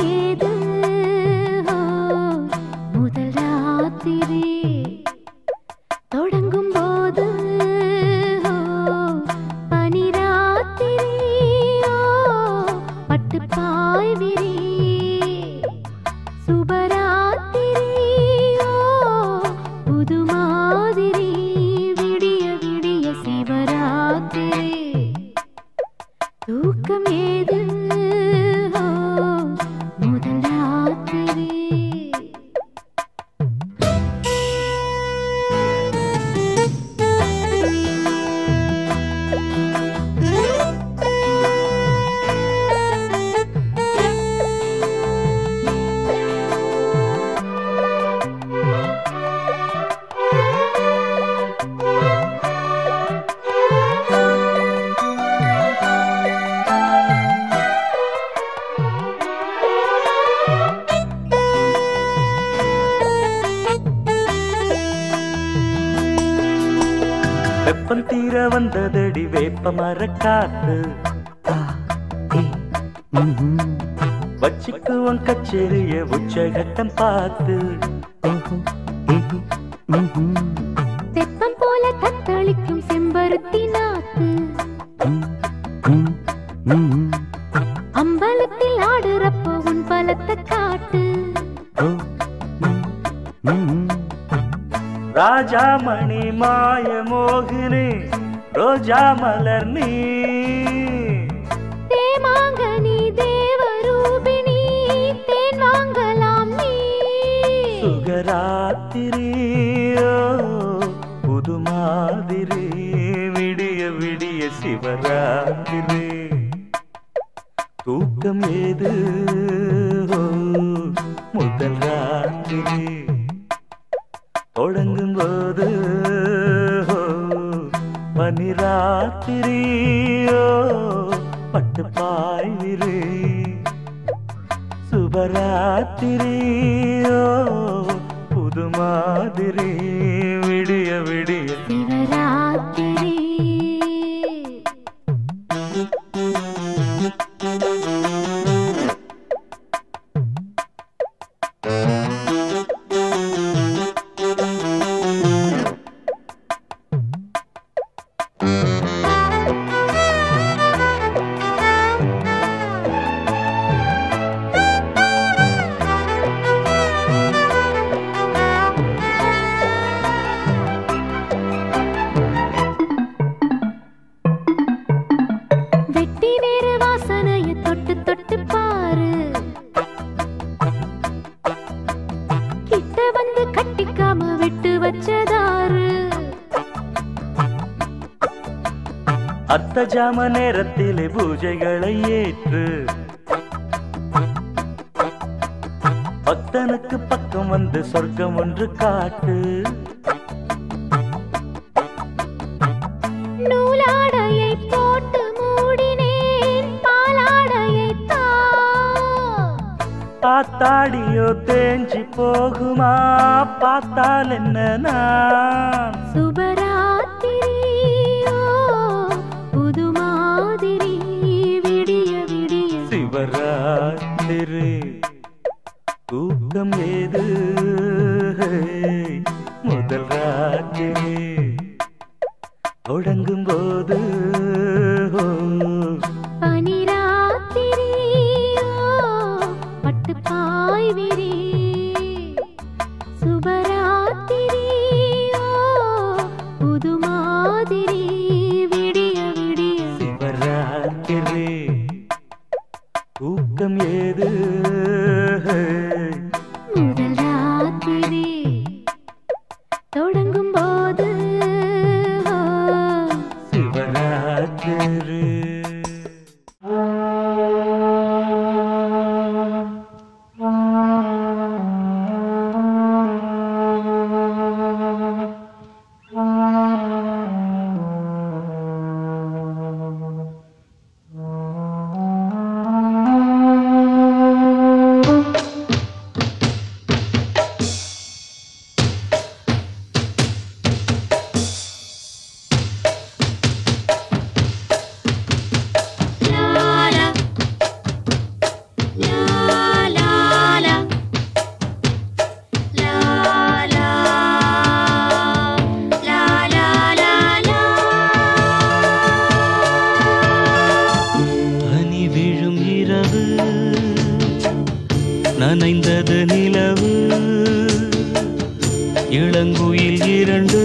ஏது ஓ, முதல் ராத்திரி தொடங்கும் போது ஓ, பனி ராத்திரி ஓ, பட்டு பாய் விரி சுபராத்திரி ஓ, புது மாதிரி விடிய விடிய சிவராத்திரி தூக்கம் ஏது ஓ, முதல் ராத்திரி வெப்பம் தீர வந்ததடி வேப்ப மரக்காத்து வச்சுக்குவன் கச்சேரிய உச்சகட்டம் பார்த்து தெப்பம் போல தத்தளிக்கும் செம்பருத்தி நாத்து அம்பலத்தில் ஆடுறப்போ உன் பலத்தை காட்டு ராஜா மணி மாய மோகினி ரோஜா மலர் நீ தேமாங்கனி தேவரூபிணி தேன் வாங்கலாம் நீ சுகராத்திரியோ புது மாதிரி விடிய விடிய சிவராத்திரி தூக்கம் ஏது ஓ, முதல் ராத்திரி தொடங்கும் போது ஓ, பனி ராத்திரியோ பட்டு பாய்விரு சுபராத்திரியோ புது மாதிரி விடிய விடிய சிவராத்திரி வெட்டி வேறு வாசனைய தொட்டு தொட்டு பாரு கிட்ட வந்து கட்டிக்காம விட்டு வச்சதாரு அர்த்த ஜாம நேரத்திலே பூஜைகளை ஏற்று பக்தனுக்கு பக்கம் வந்து சொர்க்கம் ஒன்று காட்டு நூலாடையை போட்டு மூடினேன் பாலாடையை தா பார்த்தாடியோ தேஞ்சி போகுமா பார்த்தால் என்ன நான் சுபராத்திரியோ புது மாதிரி விடிய விடிய சிவராத்திரி தூக்கம் ஏது முதல் ராத்திரி தொடங்கும் போது பனிராத்திரியோ பட்டு பாய் விரி சுபராத்திரியோ புது மாதிரி விடிய விடிய சிவராத்திரி தூக்கம் ஏது முதல் ராத்திரி தொடங்கும் போது சிவராத்திரி ஆ நனைந்தது நிலவு இளங்குயில் இரண்டு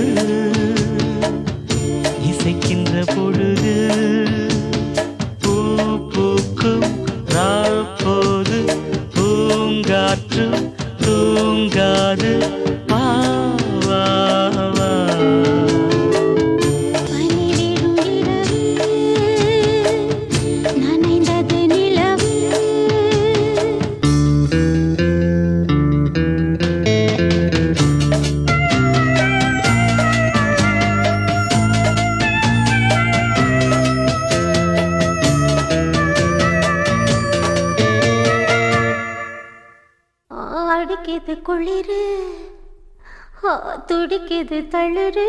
இசைக்கின்ற பொழுது பூ பூக்கும் நாள் போது பூங்காற்று தூங்காது வா, வா, வா. பனிவிடும் இரவு நனைந்தது நிலவு அடிக்குது குளிரு ஆ, துடிக்குது தளிரு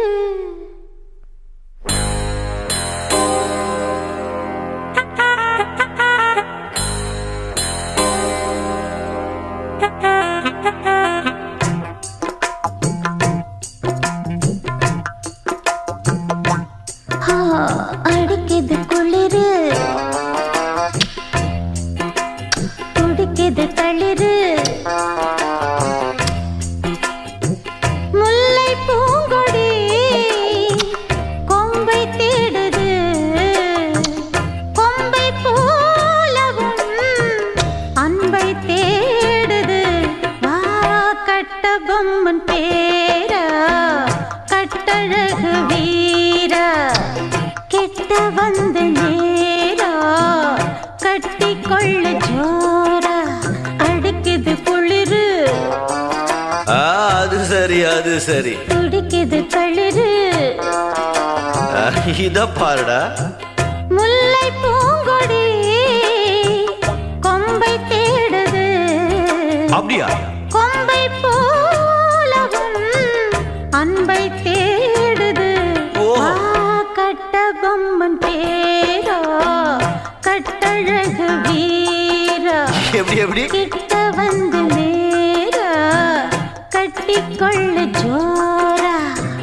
ஆ, அடிக்குது குளிரு துடிக்குது தளிரு முல்லை பூங்கொடி கொம்பை தேடுது கொம்பை போலவும் அன்பை தேடுது வா கட்ட பொம்மன் பேரா கட்டழகு வீரா கெட்ட வந்து நேரா கட்டி கொள்ள ஜோரா அடிக்குது குளிரு ஆ, அது சரி அது சரி துடிக்குது தளிரு ஆ, இத பாருடா முல்லை பூங்கொடி கொம்பை தேடுது அப்படியா கொம்பை போலவும் அன்பை தேடுது ஓ. வா, கட்ட பொம்மன் பேரா கட்டழகு வீரா எப்படி எப்படி கிட்ட வந்து நேரா கட்டிக்கொள்ள ஜோரா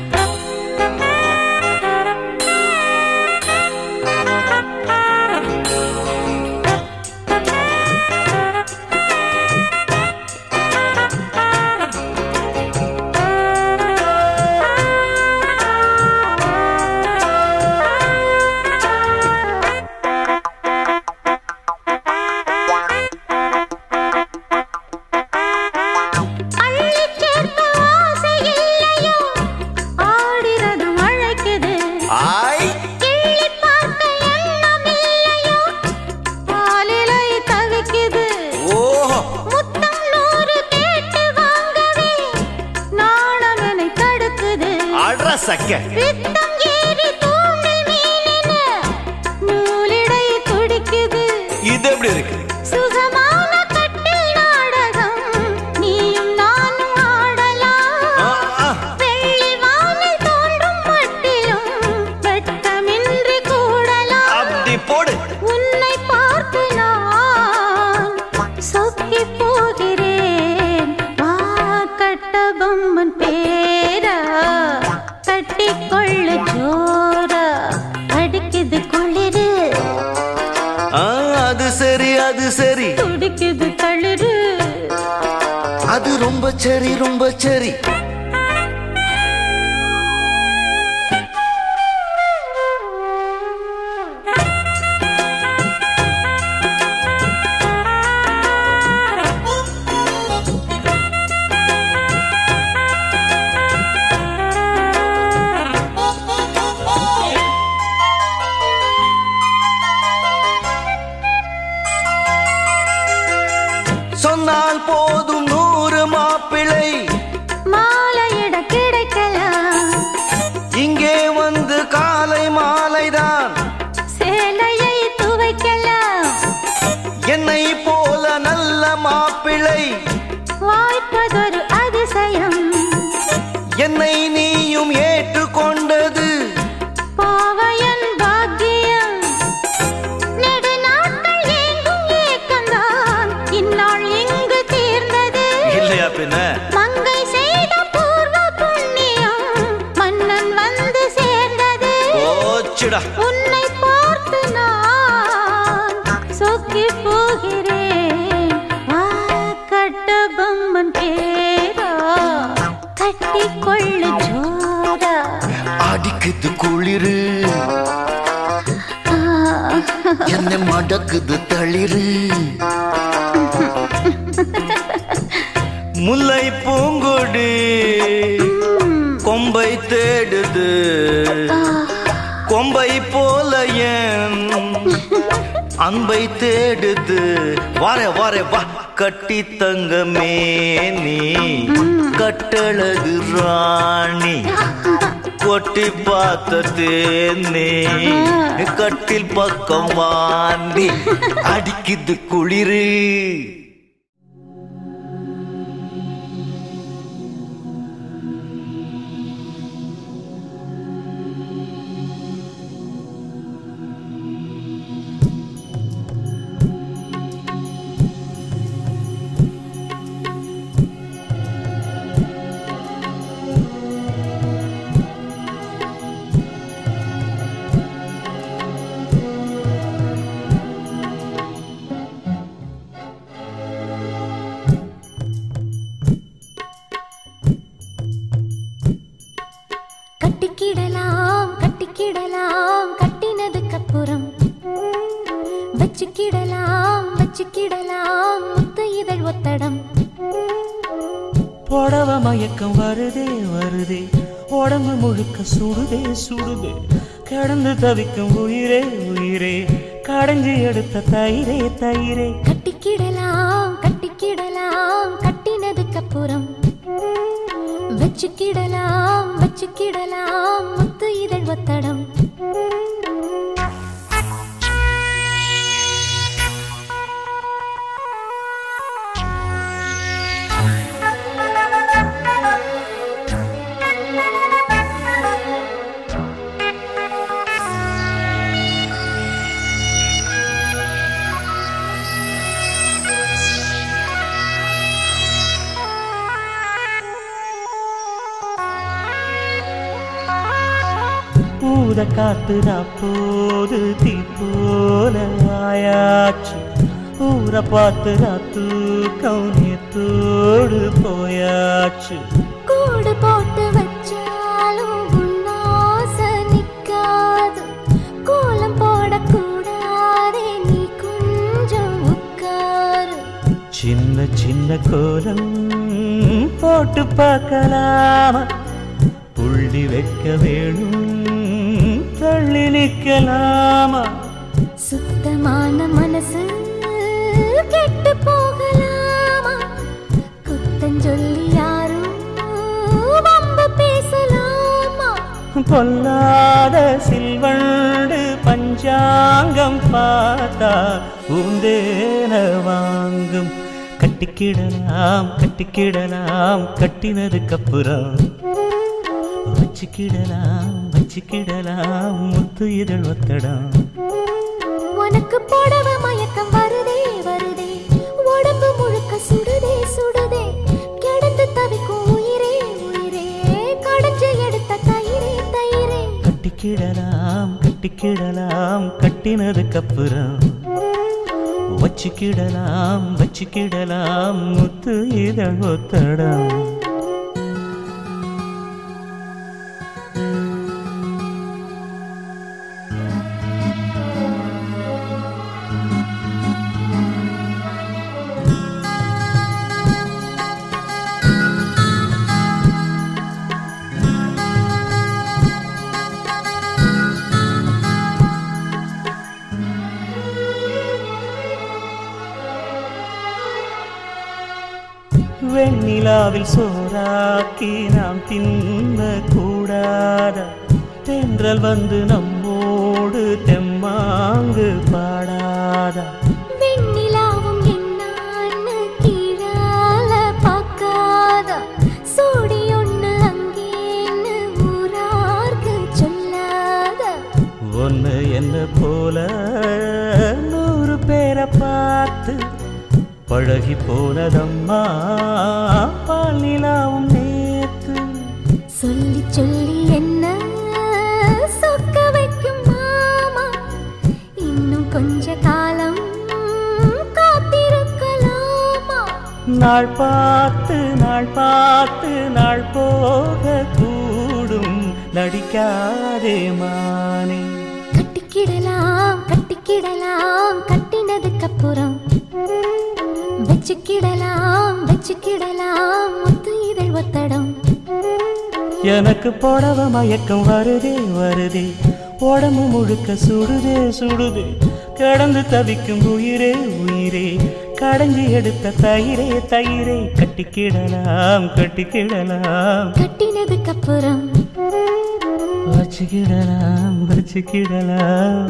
அள்ளிச் சேர்த்த ஆசை இல்லையோ ஆடிறதும் அழைக்குது ஆய் கிள்ளிப் பார்க்க எண்ணம் இல்லையோ பாலிலை தவிக்குது ஓஹோ முத்தம் நூறு கேட்டு வாங்கவே நாணம் என்னை தடுக்குது அட்ரா சக்க பித்தம் ஏறி தூண்டில் மீனென நூலிடை துடிக்குது இது எப்படி இருக்கு சுகமான கட்டில் நாடகம் நீயும் நானும் ஆடலாம் ஆ, ஆ. வெள்ளி வானில் தோன்றும் மட்டிலும் வெட்டமின்றி கூடலாம் அப்படி போடு உன்னை பார்த்து நான் சொக்கி போகிறேன் வா கட்ட பொம்மன் பேரா கட்டிக்கொள்ள ஜோரா அடிக்குது குளிரு ஆ, அது சரி அது சரி துடிக்குது தளிரு அது ரொம்ப சரி ரொம்ப சரி சொன்னால் போதும் நூறு மாப்பிள்ளை மாலையிட கிடைக்கலாம் இங்கே வந்து காலை மாலைதான் சேலையை துவைக்கலாம் என்னை போல நல்ல மாப்பிள்ளை வாய்ப்பதொரு அதிசயம் என்னை நீயும் ஏற்றுக்கொண்டது பாவையன் பாக்கியம் நெடுநாட்கள் ஏங்கும் ஏக்கம்தான் இந்நாள் எங்கு தீர்ந்தது இல்லையா பின்ன மங்கை செய்த பூர்வ புண்ணியம் மன்னன் வந்து சேர்ந்தது போச்சுடா உன்னை பார்த்து நான் சொக்கி போகிறேன் வா கட்ட கட்டிக்கொள்ளு ஜோரா அடிக்குது குளிரு ஆ, என்ன மடக்குது தளிரு முல்லை பூங்கொடி கொம்பை தேடுது கொம்பை போல என் அன்பை தேடுது வார வார வா கட்டி தங்கமே நீ கட்டழகு ராணி கொட்டி பார்த்த தேனே கட்டில் பக்கம் வாந்தி அடிக்குது குளிரு கட்டிக்கிடலாம் கட்டிக்கிடலாம் கட்டினதுக்கு அப்புறம் வச்சுக்கிடலாம் வச்சுக்கிடலாம் முத்து இதழ் ஒத்தடம் புடவ மயக்கம் வருதே வருதே உடம்பு முழுக்க சுடுதே சுடுதே கடந்து தவிக்கும் உயிரே உயிரே கடைஞ்சி எடுத்த தயிரே தயிரே கட்டிக்கிடலாம் கட்டிக்கிடலாம் கட்டினதுக்கு அப்புறம் வச்சுக்கிடலாம் வச்சுக்கிடலாம் முத்து இதழ் ஒத்தடம் பூத காத்து போது தீ போல ஆயாச்சு ஊரை பார்த்து தூக்கம் நேத்தோடு போயாச்சு கூடு போட்டு வச்சாலும் உன்னாசை நிக்காது கோலம் போடக்கூடாதே நீ கொஞ்சம் உட்காரு சின்ன சின்ன கோலம் போட்டு பார்க்கலாமா புள்ளி வைக்க வேணும் தள்ளி நிற்கலாமா சுத்தமான மனசு கெட்டு போகலாமா குத்தஞ்சொல்லி யாரும் வம்பு பேசலாமா பொல்லாத சில்வண்டு பஞ்சாங்கம் பார்த்தா பூந்தேன வாங்கும் கட்டிக்கிடலாம் கட்டிக்கிடலாம் கட்டினதுக்கப்புறம் வச்சுக்கிடலாம் வச்சுக்கிடலாம் முத்து இதழ் ஒத்தடம் உனக்கு புடவ மயக்கம் வருதே வருதே உடம்பு முழுக்க சுடுதே சுடுதே கிடந்து தவிக்கும் உயிரே உயிரே கடைஞ்சு எடுத்த தயிரே தயிரே கட்டிக்கிடலாம் கட்டிக்கிடலாம் கட்டினதுக்கப்புறம் வச்சுக்கிடலாம் வச்சுக்கிடலாம் முத்து இதழ் ஒத்தடம் வெண்ணிலாவில் சோறாக்கி நாம் தின்ன கூடாத தென்றல் வந்து நம்மோடு தெம்மாங்கு பாடாத வெண்ணிலாவும் என்னான்னு கீழால பார்க்காத சோடி ஒண்ணு அங்கேன்னு ஊரார்க்கு சொல்லாத ஒன்னு என்ன போல நூறு பேரை பார்த்து பழகி போனதம்மா பால் நிலாவும் நேத்து சொல்லி சொல்லி என்ன சொக்க வைக்கும் மாமா இன்னும் கொஞ்ச காலம் காத்திருக்கலாமா நாள் பார்த்து நாள் பார்த்து நாள் போக கூடும் நடிக்காதே மானே கட்டிக்கிடலாம் கட்டிக்கிடலாம் கட்டினதுக்கு அப்புறம் வச்சுக்கிடலாம் வச்சுக்கிடலாம் முத்து இதழ் ஒத்தடம் எனக்கு புடவ மயக்கம் வருதே வருதே உடம்பு முழுக்க சுடுதே சுடுதே கிடந்து தவிக்கும் உயிரே உயிரே கடைஞ்சி எடுத்த தயிரே தயிரே கட்டிக்கிடலாம் கட்டிக்கிடலாம் கட்டினதுக்கு அப்புறம் வச்சுக்கிடலாம் வச்சுக்கிடலாம்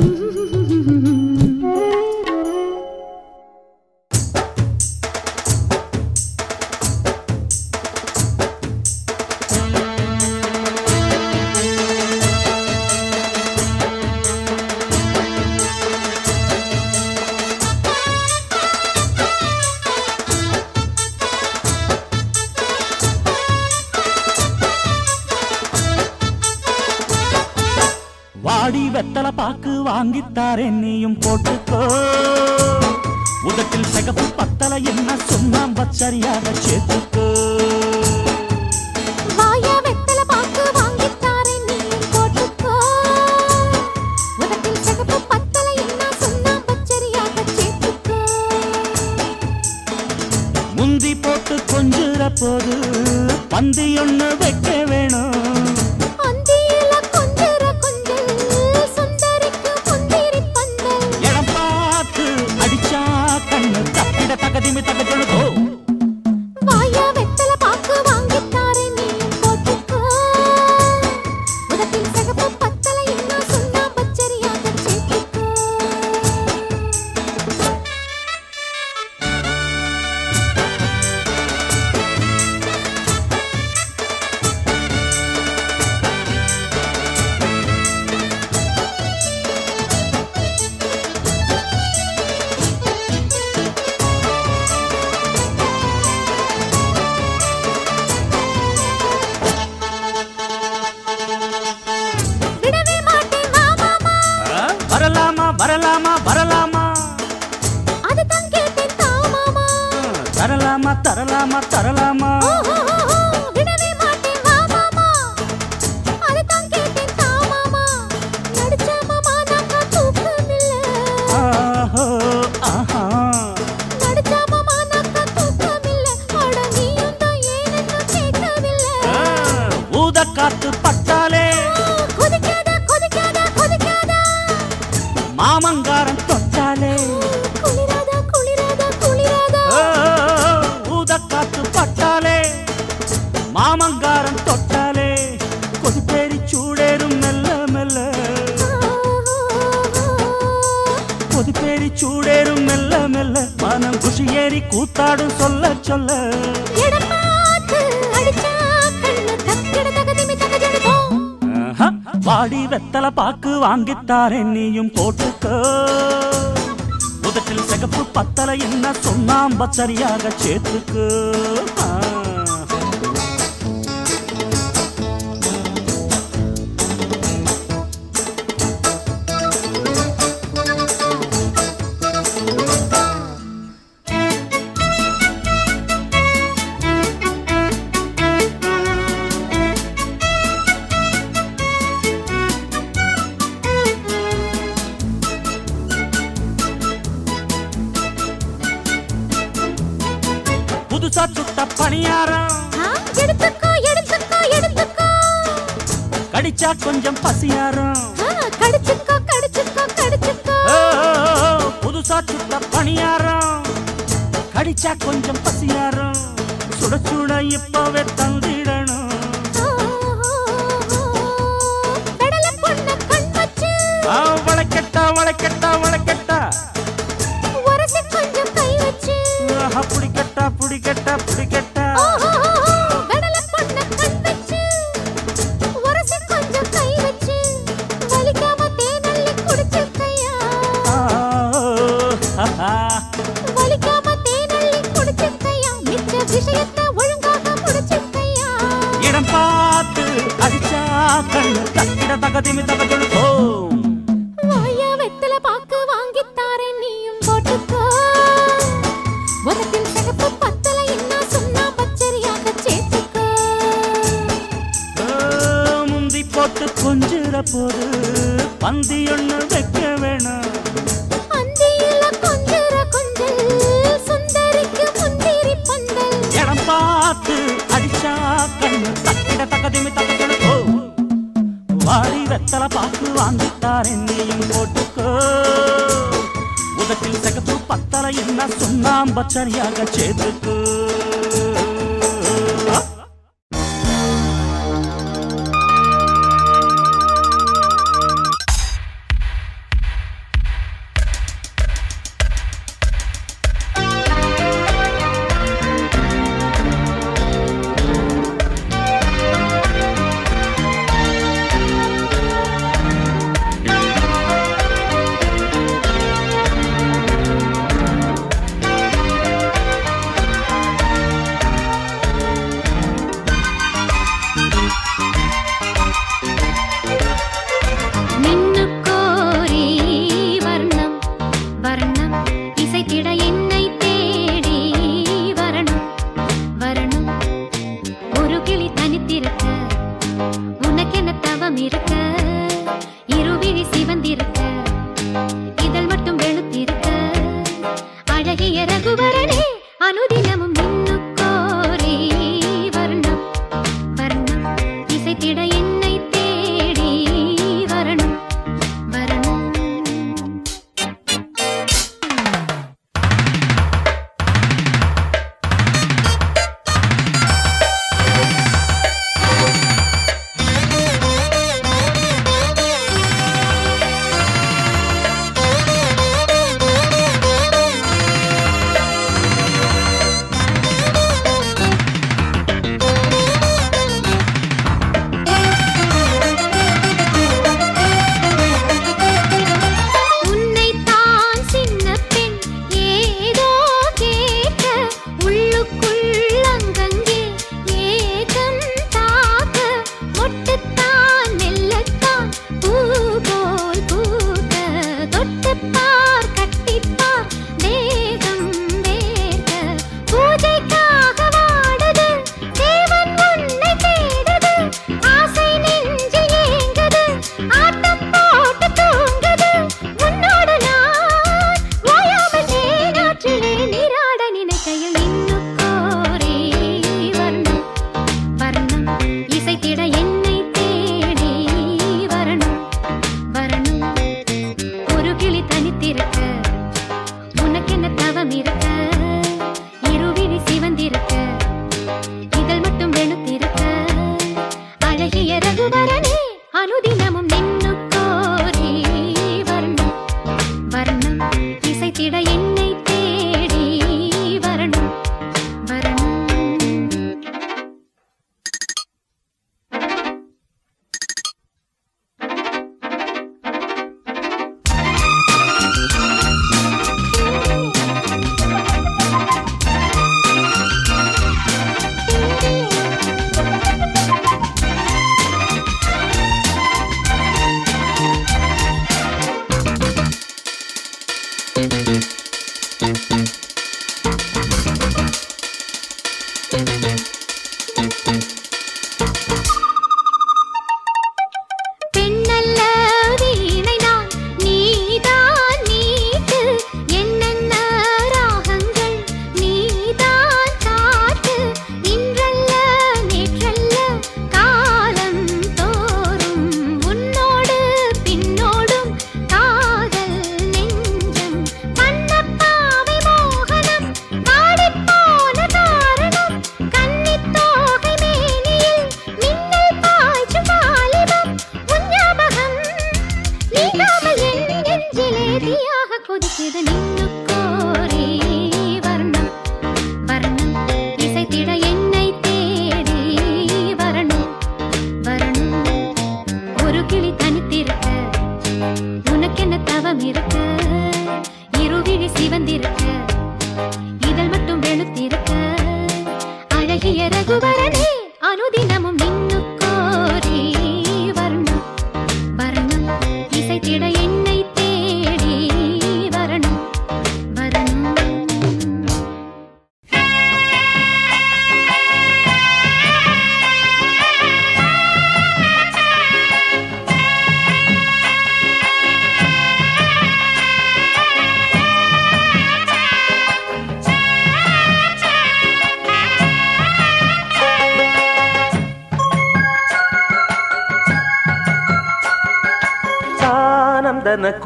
வாடி வெத்தல பாக்கு வாங்கித்தாரேன் நீயும் போட்டுக்கோ உதட்டில் சிகப்பு பத்தல என்ன சுண்ணாம்பு சரியாக சேர்த்துக்கோ வாயா வெத்தல பாக்கு வாங்கித்தாரேன் நீயும் போட்டுக்கோ உதட்டில் சிகப்பு பத்தலை என்ன சுண்ணாம்பு பச்சரியாக சேர்த்துக்கோ முந்தி போட்டு கொஞ்சுற போது பந்தி ஒண்ணு வைக்க வேணும் அந்தியில கொஞ்சர கொஞ்சல் சுந்தரிக்கு முந்திரி பந்தல் இடம் பார்த்து அடிச்சா கண்ணு தப்பிட தகதிமி தகஜொழுதோ வாயா வெத்தல பாக்கு வாங்கித்தாரேன் நீயும் போட்டுக்கோ உதட்டில் சிகப்பு பத்தலை என்ன சுண்ணாம்பு பச்சரியாக சேர்த்துக்கோ விடவே மாட்டேன் வா மாமா வரலாமா வரலாமா வரலாமா அது தான் கேட்டேன் தா மாமா தரலாமா தரலாமா தரலாமா ஓஹோஹோஹோ, விடவே மாட்டேன் வா மாமா அது தான் கேட்டேன் தா மாமா நடிச்ச மாமா நாக்கா தூக்கமில்ல ஆஹோ ஆஹா நடிச்ச மாமா நாக்கா தூக்கமில்ல அட நீயும் தான் ஏனென்னு கேட்கவில்லை ஊத காத்து பட்டாலே கொதிக்காத கொதிக்காத கொதிக்காத மாமங்காரன் தொட்டாலே குளிராத குளிராத குளிராத ஊத காத்து பட்டாலே மாமங்காரன் தொட்டாலே கொதிப்பேரி சூடேறும் மெல்ல மெல்ல கொதிப்பேரி சூடேறும் மெல்ல மெல்ல மனம் குஷியேறி கூத்தாடும் சொல்ல சொல்ல இடம் பார்த்து அடிச்சா கண்ணு தக்கிட தகதிமி தகஜடுதோ ஆஹா, வாடி வெத்தல பாக்கு வாங்கித்தாரேன் நீயும் போட்டுக்கோ உதட்டில் சிகப்பு பத்தல என்ன சொன்னாம்ப சரியாக சேர்த்துக்கு ஆ. புதுசா சுட்ட பணியாரம் ஆ, எடுத்துக்கோ எடுத்துக்கோ எடுத்துக்கோ கடிச்சா கொஞ்சம் பசியாரம் ஆ, கடிச்சுக்கோ கடிச்சுக்கோ கடிச்சுக்கோ ஓ, புதுசா சுட்ட பணியாரம் கடிச்சா கொஞ்சம் பசியாரம் சுட சுட இப்பவே தந்திடணும் கடலை பொண்ண கண் வச்சு ஆ, வளைக்கட்டா வளைக்கட்டா வளைக்கட்டா உரசி கொஞ்சம் கை வச்சு ஆஹா, புடிக்கட்டா புடிக்கட்டா புடிக்கட்டா கடலை பொண்ண கண் வச்சு உரசி கொஞ்சம் கை வச்சு வலிக்காம தேனள்ளி குடிச்சிருக்கையா ஆ, ஆஹா. வலிக்காம தேனள்ளி குடிச்சிருக்கையா மிச்ச விஷயத்தை ஒழுங்காக முடிச்சிருக்கையா இடம் பார்த்து அடிச்சா கண்ணு தக்கிட தகதிமி தகஜொழு போம் வாயா வெத்தல பாக்கு வாங்கித்தாரேன் நீயும் போட்டுக்கோ உனக்கின் சிகப்பு பத்தலை என்ன இருந்த போது பந்தி ஒண்ணு வைக்க வேணும் அந்தியில கொஞ்சர கொஞ்சல் சுந்தரிக்கு முந்திரி பந்தல் இடம் பார்த்து அடிச்சா கண்ணு தக்கிட தக்கதுமே தக்கணும் ஓ வாரி வெத்தல பாக்கு வாங்கித்தார் என்னையும் போட்டுக்கோ உதட்டில் சிகப்பு பத்தல என்ன சுண்ணாம்பச்சரியாக சேர்த்துக்கோ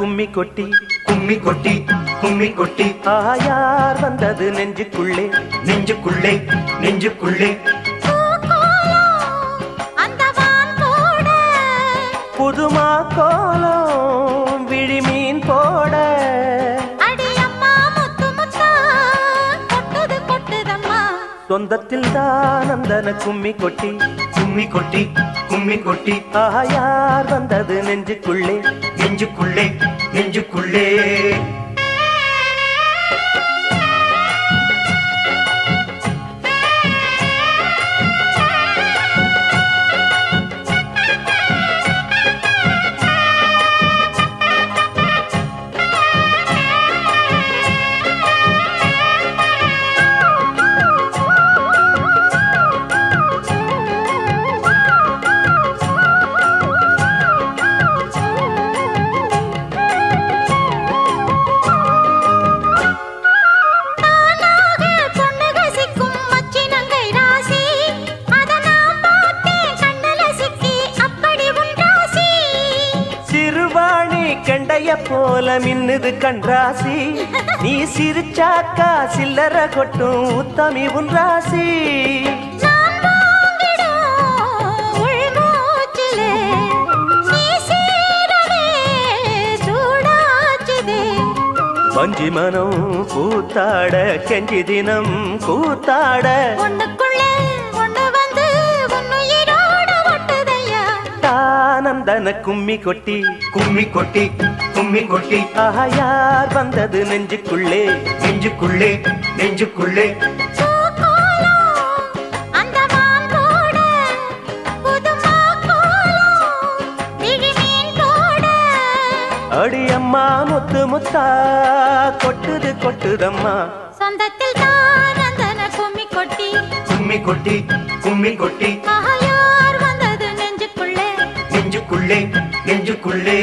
கும்மி கொட்டி கும்மி கொட்டி கும்மி கொட்டி ஆயார் வந்தது நெஞ்சுக்குள்ளே நெஞ்சுக்குள்ளே நெஞ்சுக்குள்ளே அந்த வான் போட புதுமா கோலம் விழிமீன் போட அடி அம்மா முத்து முத்தா கொட்டுது கொட்டுதம்மா சொந்தத்தில் தான் அந்தன கும்மி கொட்டி கும்மி கொட்டி கும்மி கொட்டி ஆயார் வந்தது நெஞ்சுக்குள்ளே நெஞ்சுக்குள்ளே நெஞ்சுக்குள்ளே நானாக பொண்ணுக சிக்கும் மச்சினங்கை ராசி அத நான் பார்த்தேன் கண்ணுல சிக்கி அப்படி உன் ராசி சிறுவாணி கண்டைய போல மின்னுது கண்ராசி நீ சிரிச்சாக்கா சில்லற கொட்டும் உத்தமி உன் ராசி நான் வாங்கிடும் உள்மூச்சிலே நீ சீரவே சூடாச்சுதே வஞ்சி மனம் கூத்தாட கெஞ்சி தினம் கூத்தாட ஒண்ணுக்குள்ளே ஒண்ணு வந்து உன்னுயிரோட ஒட்டுதையா தானந்தன கும்மி கொட்டி கும்மி கொட்டி கும்மி கொட்டி ஆயார் வந்தது நெஞ்சுக்குள்ளே நெஞ்சுக்குள்ளே நெஞ்சுக்குள்ளே பூக்கோலம் அந்த வான் போட புதுமா கோலம் விழிமீன் போட அடியம்மா முத்து முத்தா கொட்டுது கொட்டுதம்மா சொந்தத்தில் தான் அந்தன கும்மி கொட்டி கும்மி கொட்டி கும்மி கொட்டி மகையார் வந்தது நெஞ்சுக்குள்ளே நெஞ்சுக்குள்ளே நெஞ்சுக்குள்ளே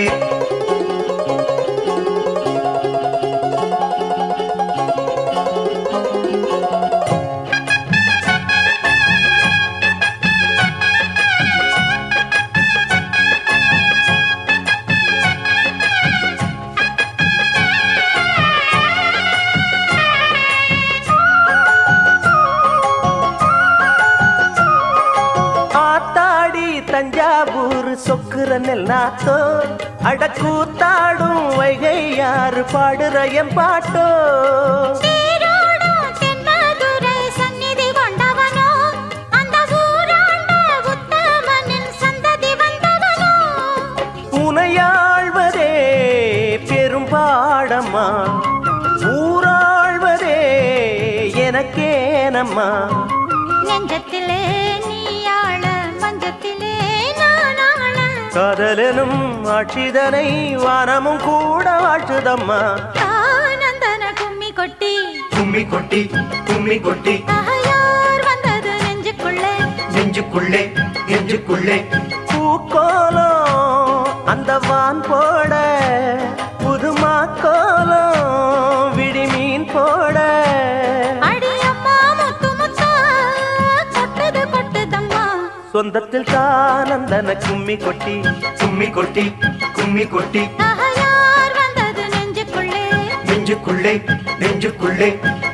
ஆத்தாடி தஞ்சாவூர் சொக்குற நெல்லாத்தோ அடக்கூத்தாடும் வைகை யாரு பாடுற என் பாட்டோ சீரோடும் தென்மதுரை சந்நிதி கொண்டவனோ அந்த ஊராண்ட உத்தமனின் சந்ததி வந்தவனோ உனையாழ்வதே பெரும்பாடம்மா ஊராழ்வதே எனக்கேனம்மா நெஞ்சத்திலே நீயாள மஞ்சத்திலே நானாள காதலனும் ஆட்சிதனை வானமும் கூட வாழ்த்துதம்மா ஆனந்தன கும்மி கொட்டி கும்மி கொட்டி கும்மி கொட்டி தகையார் வந்தது நெஞ்சுக்குள்ளே நெஞ்சுக்குள்ளே நெஞ்சுக்குள்ளே பூக்கோலம் அந்த வான் போட புதுமா கோலம் விடிமீன் போட அடி அம்மா முத்து முத்தா கொட்டுது கொட்டுதம்மா சொந்தத்தில் தானந்தன கும்மி கொட்டி கும்மி கொட்டி கும்மி கொட்டி தகையார் வந்தது நெஞ்சுக்குள்ளே நெஞ்சுக்குள்ளே நெஞ்சுக்குள்ளே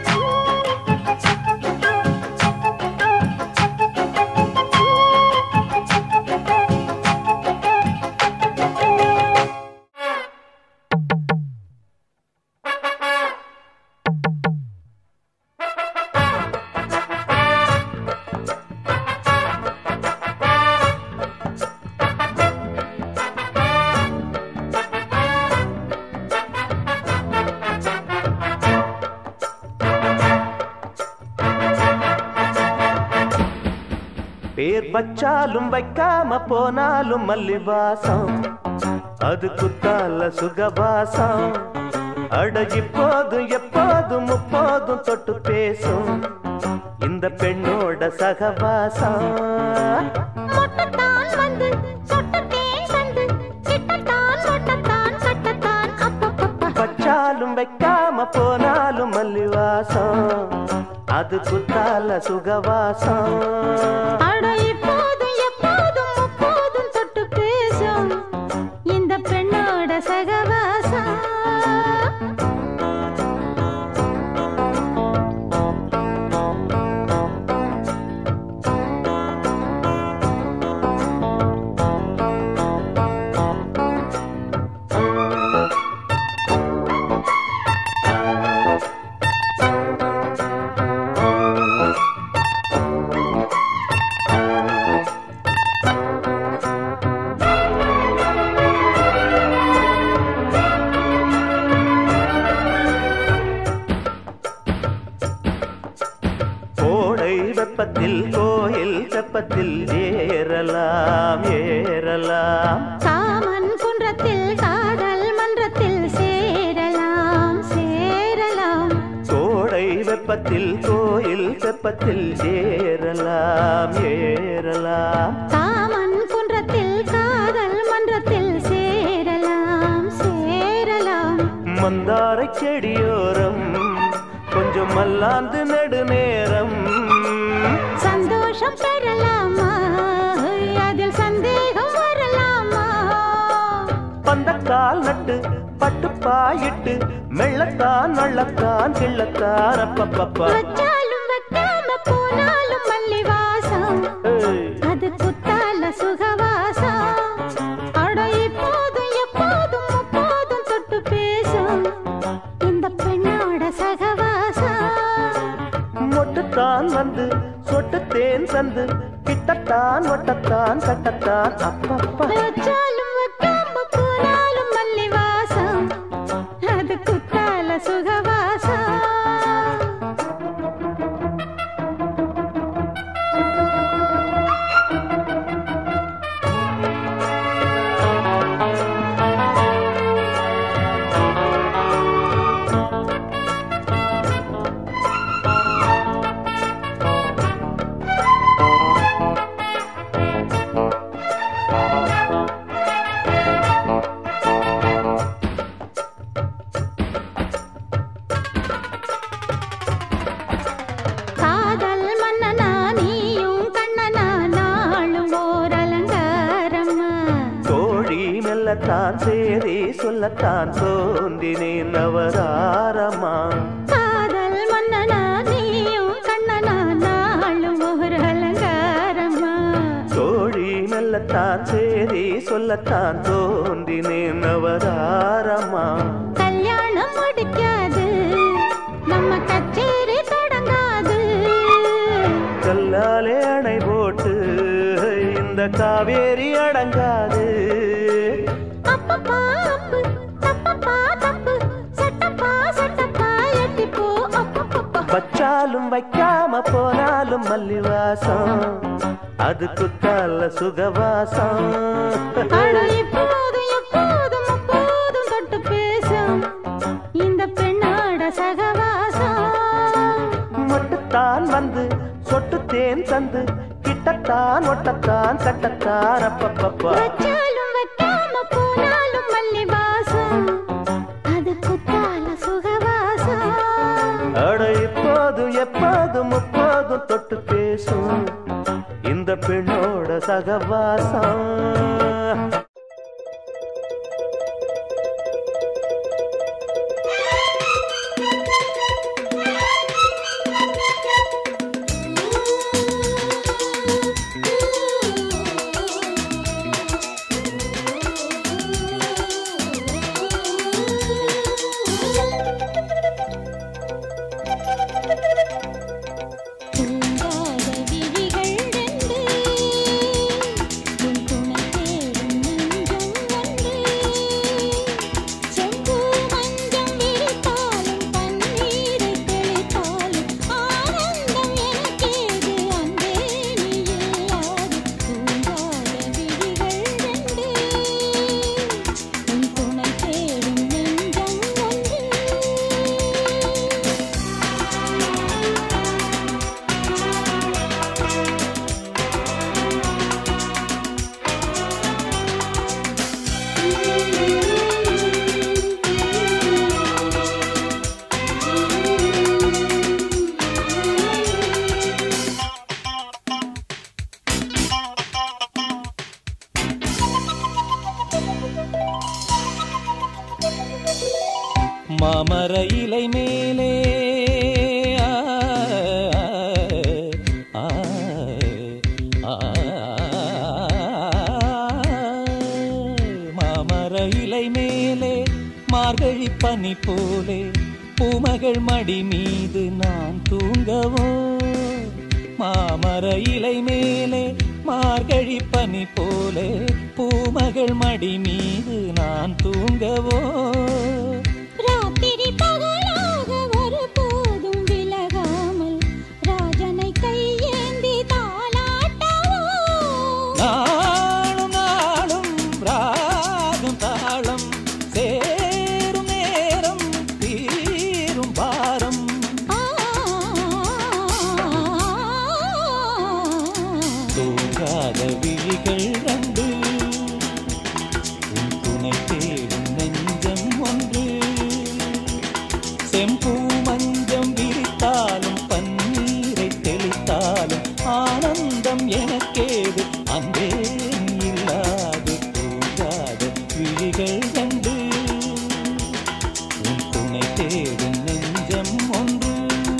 பேர் வச்சாலும் வைக்காம போனாலும் மல்லிவாசம் அது குத்தால சுகவாசம் அட இப்போதும் எப்போதும் முப்போதும் தொட்டு பேசும் இந்த பெண்ணோட சகவாசம் மொட்டத்தான் வந்து சொட்டத்தேன் கண்டு கிட்டத்தான் மொட்டத்தான் கட்டத்தான் அப்பப்பப்பா வச்சாலும் வைக்காம போனாலும் மல்லிவாசம் அது குத்தால சுகவாசம் அட இப்போதும் எப்போதும் முப்போதும் தொட்டு பேசும் இந்த பெண்ணோட சகவாசம் வெப்பத்தில் கோயில் தெப்பத்தில் ஏறலாம் ஏறலாம் காமன் குன்றத்தில் காதல் மன்றத்தில் சேரலாம் சேரலாம் கோடை வெப்பத்தில் கோயில் தெப்பத்தில் ஏறலாம் ஏறலாம் காமன் குன்றத்தில் காதல் மன்றத்தில் சேரலாம் சேரலாம் மந்தாரை செடியோரம் கொஞ்சம் மல்லாந்து நெடுநேரம் சந்தோஷம் பெறலாமா அதில் சந்தேகம் வரலாமா பந்தக்கால் நட்டு பட்டு பாயிட்டு மெள்ளத்தான் நள்ளத்தான் கிள்ளத்தான் அப்பப்பப்பா வச்சாலும் வைக்காம போனாலும் மல்லி வாசம் ஏய், அது குத்தால சுகவாசம் அட இப்போதும் எப்போதும் முப்போதும் தொட்டு பேசும் இந்த பெண்ணோட சகவாசம் மொட்டுத்தான் வந்து சொட்டு தேன் தந்து கிட்டத்தான் ஒட்டத்தான் கட்டத்தான் அப்பப்பா வச்சாலும் வைக்காம போனாலும் மல்லி வாசம் அது குத்தால சுகவாசம் காதல் மன்னனா நீயும் கண்ணனா நாளும் ஓர் அலங்காரம்மா தோழி மெல்லத்தான் சேரி சொல்லத்தான் தோன்றினேன் அவதாரமா காதல் மன்னனா நீயும் கண்ணனா நாளும் ஓர் அலங்காரம்மா தோழி மெல்லத்தான் சேரி சொல்லத்தான் தோன்றினேன் அவதாரமா கல்யாணம் முடிக்காது நம்ம கச்சேரி தொடங்காது கல்லாலே அணை போட்டு இந்த காவேரி அடங்காது அப்பப்பா அப்பு தப்பப்பா தப்பு சட்டப்பா சட்டப்பா எட்டிப்போ அப்பப்பப்பா வச்சாலும் வைக்காம போனாலும் மல்லிவாசம் அது குத்தால சுகவாசம் அட இப்போதும் எப்போதும் அப்போதும் தொட்டு பேசும் இந்த பெண்ணோட சகவாசம் மொட்டுத்தான் வந்து சொட்டு தேன் தந்து கிட்டத்தான் ஒட்டத்தான் கட்டத்தான் அப்பப்பப்பா வச்சாலும் வைக்காம போனாலும் மல்லி வாசம் அது குத்தால சுகவாசம் அட இப்போதும் எப்போதும் முப்போதும் தொட்டு பேசும் இந்த பெண்ணோட சகவாசம் தூங்காத விழிகள் ரெண்டு உன் துணை தேடும் நெஞ்சம் ஒன்று செம்பு மஞ்சம் விரித்தாலும் பன்னீரை தெளித்தாலும் ஆனந்தம் எனக்கேது அன்பே நீ இல்லாது தூங்காத விழிகள் ரெண்டு உன் துணை தேடும் நெஞ்சம் ஒன்று மாமர இலை மேலே ஆ, ஆ, ஆ, மாமர இலை மேலே மார்கழி பனி போலே பூமகள் மடி மீது நான் தூங்கவோ மாமர இலை மேலே மார்கழி பனி போலே பூமகள் மடி மீது நான் தூங்கவோ ராத்திரி பகலாக ஒருபோதும் விலகாமல் ராஜனை கையில் விழிகள் ரெண்டு உன் துணை தேடும் நெஞ்சம் ஒன்று செம்பூ மஞ்சம் விரித்தாலும் பன்னீரை தெளித்தாலும் ஆனந்தம் எனக்கேது அன்பே இல்லாது தூங்காத விழிகள் கண்டு உன் துணை தேடும் நெஞ்சம் ஒன்று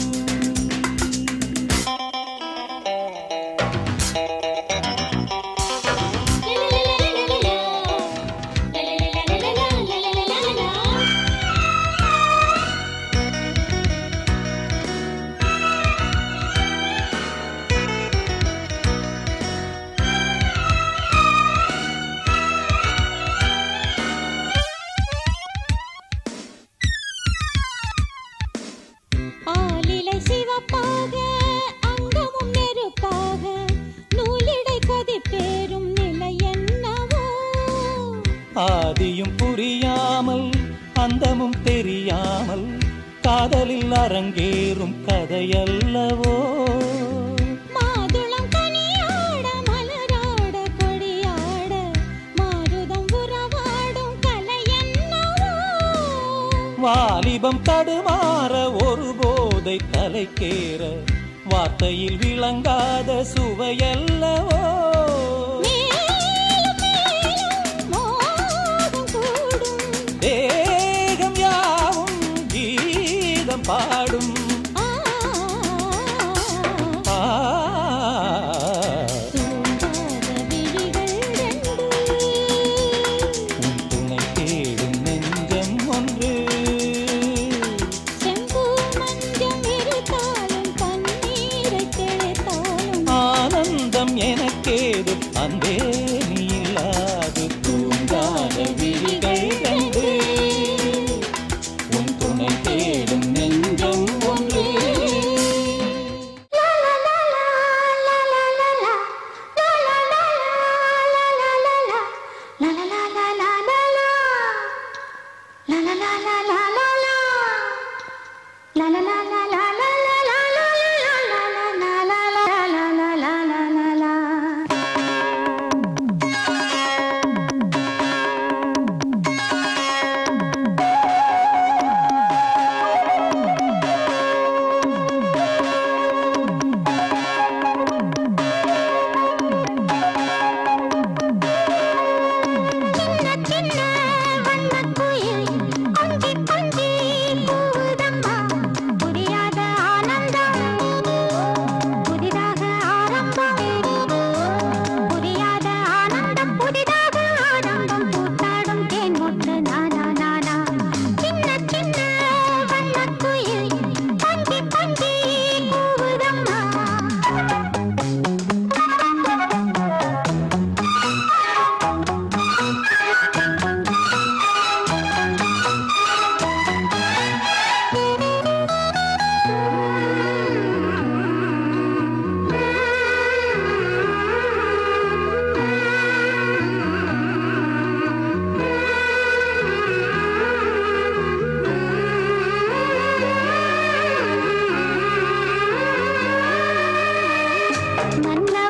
ஆலிலை சிவப்பாக அங்கமும் நெருப்பாக நூலிடை கொதிப்பேறும் நிலை என்னவோ ஆதியும் புரியாமல் அந்தமும் தெரியாமல் காதலில் அரங்கேறும் கதையல்லவோ மாதுளம் கனியாட மலராட கொடியாட மாருதம் உறவாடும் கலை என்னவோ வாலிபம் தடுமாற ஒரு போதை தலைக்கேற வார்த்தையில் விளங்காத சுவையல்லவோ மேலும் மேலும் மோகம் கூடும் தேகம் யாவும் கீதம் பாடும் ஆ ஆ தூங்காத விழிகள் ரெண்டு உன் துணை தேடும் நெஞ்சம் ஒன்று செம்பூ மஞ்சம் இருத்தாலும் பன்னீரை தெளித்தாலும் ஆனந்தம் எனக்கேது அன்பே நீ இல்லாது தூங்காத விழிகள் கண்டு உன் துணை தேடும் நெஞ்சம் ஒன்று சின்ன சின்ன வண்ணக் குயில் கொஞ்சி கொஞ்சி கூவுதம்மா. புரியாத ஆனந்தம் புதிதாக ஆரம்பம் புரியாத ஆனந்தம் புதிதாக ஆரம்பம் கூத்தாடும் தேன் ஒன்று நானா நானா சின்ன சின்ன வண்ணக் குயில் கொஞ்சி கொஞ்சி கூவுதம்மா மன்னவ